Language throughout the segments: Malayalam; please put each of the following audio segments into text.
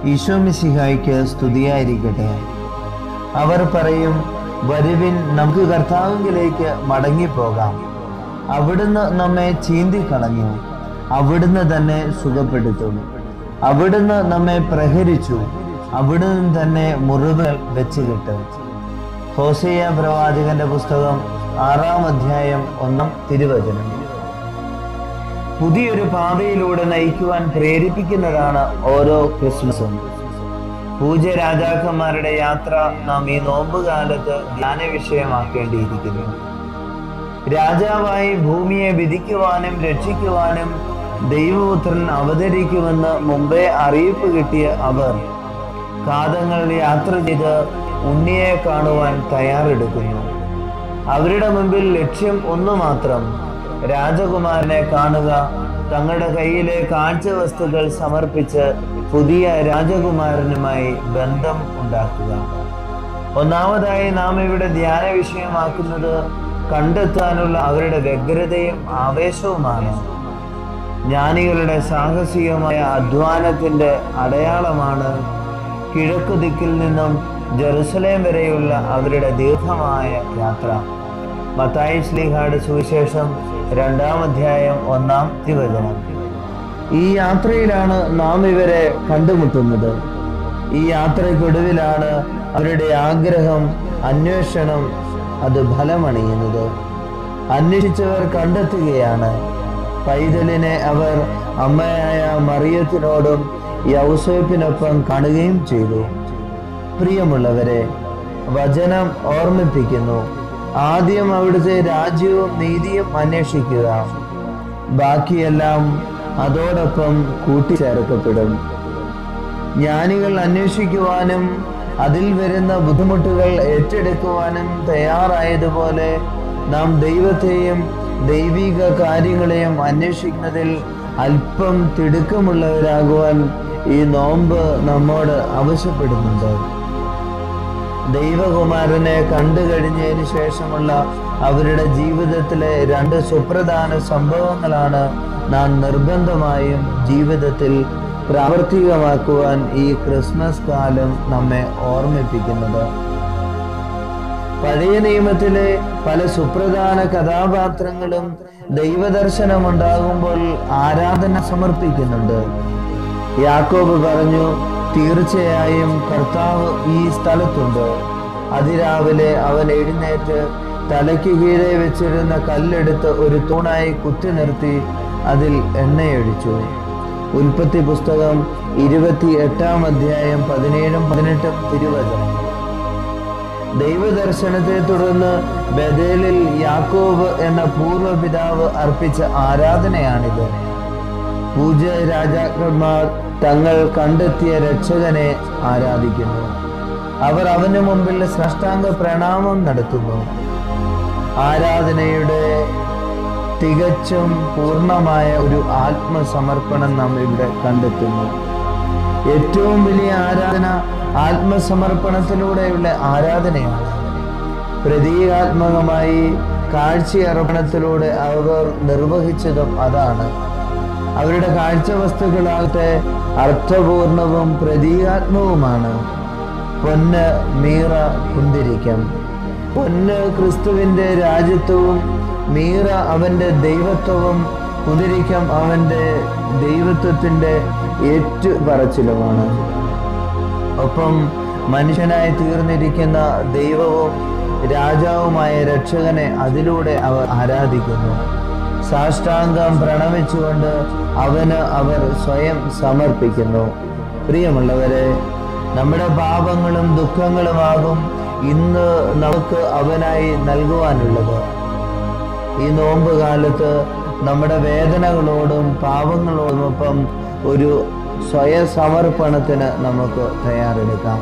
ഈശോ മിശിഹായ്ക്ക് സ്തുതിയായിരിക്കട്ടെ അവർ പറയും വരുവിൻ നമുക്ക് കർത്താവിലേക്ക് മടങ്ങിപ്പോകാം അവിടുന്ന് നമ്മെ ചീന്തിക്കളഞ്ഞു അവിടുന്ന് തന്നെ സുഖപ്പെടുത്തും അവിടുന്ന് നമ്മെ പ്രഹരിച്ചു അവിടുന്ന് തന്നെ മുറിവുകൾ വെച്ച് കിട്ടും ഹോസേയ പ്രവാചകന്റെ പുസ്തകം ആറാം അധ്യായം ഒന്നാം തിരുവചനം പുതിയൊരു പാതയിലൂടെ നയിക്കുവാൻ പ്രേരിപ്പിക്കുന്നതാണ് ഓരോ ക്രിസ്മസും പൂജ രാജാക്കന്മാരുടെ യാത്ര നാം ഈ നോമ്പ് കാലത്ത് ധ്യാന വിഷയമാക്കേണ്ടിയിരിക്കുന്നു രാജാവായി ഭൂമിയെ വിധിക്കുവാനും രക്ഷിക്കുവാനും ദൈവപുത്രൻ അവതരിക്കുമെന്ന് മുമ്പേ അറിയിപ്പ് കിട്ടിയ അവർ കാതങ്ങൾ യാത്ര ചെയ്ത് ഉണ്ണിയെ കാണുവാൻ തയ്യാറെടുക്കുന്നു അവരുടെ മുമ്പിൽ ലക്ഷ്യം ഒന്നു മാത്രം രാജകുമാരനെ കാണുക തങ്ങളുടെ കയ്യിലെ കാഴ്ച വസ്തുക്കൾ സമർപ്പിച്ച് പുതിയ രാജകുമാരനുമായി ബന്ധം ഉണ്ടാക്കുക ഒന്നാമതായി നാം ഇവിടെ ധ്യാന വിഷയമാക്കുന്നത് കണ്ടെത്താനുള്ള അവരുടെ വ്യഗ്രതയും ആവേശവുമാണ് ജ്ഞാനികളുടെ സാഹസികമായ അധ്വാനത്തിന്റെ അടയാളമാണ് കിഴക്കു ദിക്കിൽ നിന്നും ജെറുസലേം വരെയുള്ള അവരുടെ ദീർഘമായ യാത്ര മത്തായി ശ്ലീഹാട് സുവിശേഷം രണ്ടാം അധ്യായം ഒന്നാം തിവചനം ഈ യാത്രയിലാണ് നാം ഇവരെ കണ്ടുമുട്ടുന്നത് ഈ യാത്രയ്ക്കൊടുവിലാണ് അവരുടെ ആഗ്രഹം അന്വേഷണം അത് ഫലമണിയുന്നത് അന്വേഷിച്ചവർ കണ്ടെത്തുകയാണ് പൈതലിനെ അവർ അമ്മയായ മറിയത്തിനോടും യൗസേപ്പിനൊപ്പം കാണുകയും ചെയ്തു പ്രിയമുള്ളവരെ വചനം ഓർമ്മിപ്പിക്കുന്നു ആദ്യം അവിടുത്തെ രാജ്യവും നീതിയും അന്വേഷിക്കുക ബാക്കിയെല്ലാം അതോടൊപ്പം കൂട്ടിച്ചേർക്കപ്പെടും ജ്ഞാനികൾ അന്വേഷിക്കുവാനും അതിൽ വരുന്ന ബുദ്ധിമുട്ടുകൾ ഏറ്റെടുക്കുവാനും തയ്യാറായതുപോലെ നാം ദൈവത്തെയും ദൈവിക കാര്യങ്ങളെയും അന്വേഷിക്കുന്നതിൽ അല്പം തിടുക്കമുള്ളവരാകുവാൻ ഈ നോമ്പ് നമ്മോട് ആവശ്യപ്പെടുന്നുണ്ട് ദൈവകുമാരനെ കണ്ടു കഴിഞ്ഞതിന് ശേഷമുള്ള അവരുടെ ജീവിതത്തിലെ രണ്ട് സുപ്രധാന സംഭവങ്ങളാണ് നാം നിർബന്ധമായും ജീവിതത്തിൽ പ്രാവർത്തികമാക്കുവാൻ ഈ ക്രിസ്മസ് കാലം നമ്മെ ഓർമ്മിപ്പിക്കുന്നത് പഴയ നിയമത്തിലെ പല സുപ്രധാന കഥാപാത്രങ്ങളും ദൈവദർശനം ഉണ്ടാകുമ്പോൾ ആരാധന സമർപ്പിക്കുന്നുണ്ട് യാക്കോബ് പറഞ്ഞു തീർച്ചയായും കർത്താവ് ഈ സ്ഥലത്തുണ്ട് അതിരാവിലെ അവൻ എഴുന്നേറ്റ് തലയ്ക്ക് കീഴെ വെച്ചിരുന്ന കല്ലെടുത്ത് ഒരു തൂണായി കുത്തി നിർത്തി അതിൽ എണ്ണയൊഴിച്ചു ഉൽപ്പത്തി പുസ്തകം ഇരുപത്തി എട്ടാം അധ്യായം പതിനേഴും പതിനെട്ടും തിരുവചനം ദൈവദർശനത്തെ തുടർന്ന് ബദേലിൽ യാക്കോബ് എന്ന പൂർവ്വപിതാവ് അർപ്പിച്ച ആരാധനയാണിത് പൂജ രാജാക്കന്മാർ തങ്ങൾ കണ്ടെത്തിയ രക്ഷകനെ ആരാധിക്കുന്നു അവർ അവന് മുമ്പിൽ സാഷ്ടാംഗ പ്രണാമം നടത്തുന്നു ആരാധനയുടെ തികച്ചും പൂർണ്ണമായ ഒരു ആത്മസമർപ്പണം നാം ഇവിടെ കണ്ടെത്തുന്നു ഏറ്റവും വലിയ ആരാധന ആത്മസമർപ്പണത്തിലൂടെയുള്ള ആരാധനയാണ് പ്രതീകാത്മകമായി കാഴ്ചയർപ്പണത്തിലൂടെ അവർ നിർവഹിച്ചതും അതാണ് അവരുടെ കാഴ്ച വസ്തുക്കളാകട്ടെ അർത്ഥപൂർണവും പ്രതീകാത്മവുമാണ് പൊന്ന് മീറ കുന്തിരിക്കം പൊന്ന് ക്രിസ്തുവിന്റെ രാജ്യത്വവും മീറ അവന്റെ ദൈവത്വവും കുതിരിക്കം അവന്റെ ദൈവത്വത്തിന്റെ ഏറ്റുപറച്ചിലുമാണ് ഒപ്പം മനുഷ്യനായി തീർന്നിരിക്കുന്ന ദൈവവും രാജാവുമായ രക്ഷകനെ അതിലൂടെ അവർ ആരാധിക്കുന്നു സാഷ്ടാംഗം പ്രണമിച്ചുകൊണ്ട് അവന് അവർ സ്വയം സമർപ്പിക്കുന്നു പ്രിയമുള്ളവരെ നമ്മുടെ പാപങ്ങളും ദുഃഖങ്ങളുമാകും ഇന്ന് നമുക്ക് അവനായി നൽകുവാനുള്ളത് ഈ നോമ്പ് കാലത്ത് നമ്മുടെ വേദനകളോടും പാപങ്ങളോടുമൊപ്പം ഒരു സ്വയം സമർപ്പണത്തിന് നമുക്ക് തയ്യാറെടുക്കാം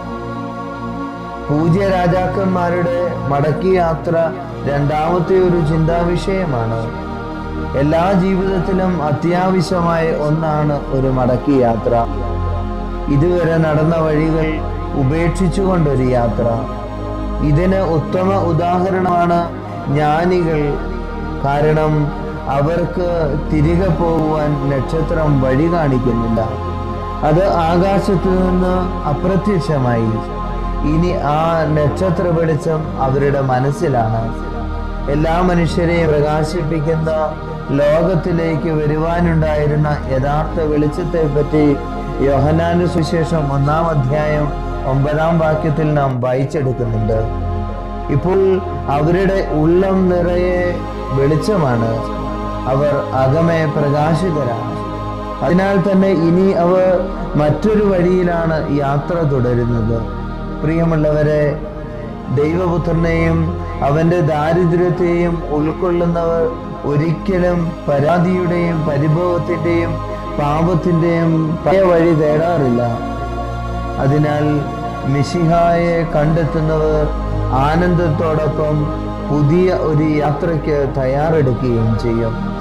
പൂജ്യ രാജാക്കന്മാരുടെ മടക്കി യാത്ര രണ്ടാമത്തെ ഒരു ചിന്താവിഷയമാണ് എല്ലാ ജീവിതത്തിലും അത്യാവശ്യമായ ഒന്നാണ് ഒരു മടക്കി യാത്ര ഇതുവരെ നടന്ന വഴികൾ ഉപേക്ഷിച്ചുകൊണ്ടൊരു യാത്ര ഇതിന് ഉത്തമ ഉദാഹരണമാണ് ജ്ഞാനികൾ കാരണം അവർക്ക് തിരികെ പോകുവാൻ നക്ഷത്രം വഴി കാണിക്കുന്നില്ല അത് ആകാശത്തു നിന്ന് അപ്രത്യക്ഷമായി ഇനി ആ നക്ഷത്ര വെളിച്ചം അവരുടെ മനസ്സിലാണ് എല്ലാ മനുഷ്യരെയും പ്രകാശിപ്പിക്കുന്ന ലോകത്തിലേക്ക് വരുവാനുണ്ടായിരുന്ന യഥാർത്ഥ വെളിച്ചത്തെ പറ്റി യോഹനാന്റെ സുശേഷം ഒന്നാം അധ്യായം ഒമ്പതാം വാക്യത്തിൽ നാം വായിച്ചെടുക്കുന്നുണ്ട് ഇപ്പോൾ അവരുടെ ഉള്ളം നിറയെ വെളിച്ചമാണ് അവർ അകമേ പ്രകാശിതരാണ് അതിനാൽ തന്നെ ഇനി അവർ മറ്റൊരു വഴിയിലാണ് യാത്ര തുടരുന്നത് പ്രിയമുള്ളവരെ ദൈവപുത്രനെയും അവന്റെ ദാരിദ്ര്യത്തെയും ഉൾക്കൊള്ളുന്നവർ ഒരിക്കലും പരാതിയുടെയും പരിഭവത്തിന്റെയും പാപത്തിന്റെയും പഴയ വഴി തേടാറില്ല അതിനാൽ മിശിഹായെ കണ്ടെത്തുന്നവർ ആനന്ദത്തോടൊപ്പം പുതിയ ഒരു യാത്രയ്ക്ക് തയ്യാറെടുക്കുകയും ചെയ്യും